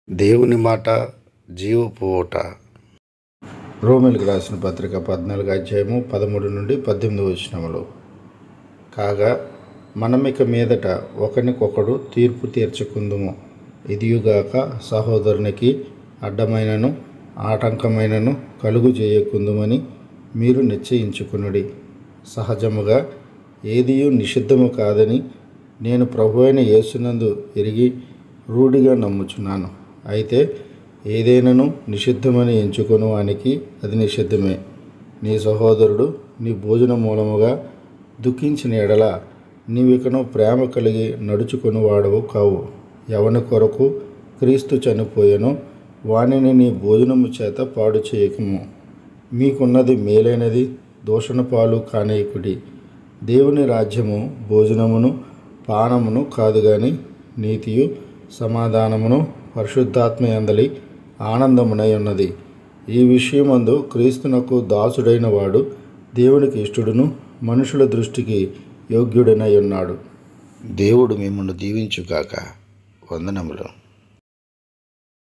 దేవుని మాట జీవపు ఊట రోమిలకు రాసిన పత్రిక పద్నాలుగు అధ్యాయము పదమూడు నుండి పద్దెనిమిది వచనములు కాగా మనమిక మీదట ఒకరికొకడు తీర్పు తీర్చుకుందుము ఇదియుగాక సహోదరునికి అడ్డమైనను ఆటంకమైనను కలుగు చేయకుందుమని మీరు నిశ్చయించుకునుడి సహజముగా ఏదియు నిషిద్ధము కాదని నేను ప్రభు అయిన యేసునందు ఎరిగి రూఢిగా నమ్ముచున్నాను అయితే ఏదైనాను నిషిద్ధమని ఎంచుకొను వానికి అది నిషిద్ధమే నీ సహోదరుడు నీ భోజన మూలముగా దుఃఖించిన ఎడల నీవికను ప్రేమ కలిగి నడుచుకొని వాడవు కావు ఎవని కొరకు క్రీస్తు చనిపోయెను వానిని నీ భోజనము చేత పాడు చేయకము మీకున్నది మేలైనది దోషణ పాలు కానేకుడి దేవుని రాజ్యము భోజనమును పానమును కాదు గాని నీతియు సమాధానమును పరిశుద్ధాత్మ యందలి ఆనందమునై ఉన్నది ఈ విషయమందు క్రీస్తునకు దాసుడైన వాడు దేవునికి ఇష్టడును మనుషుల దృష్టికి యోగ్యుడనై ఉన్నాడు దేవుడు మిమ్మల్ని దీవించుగాక వందనములు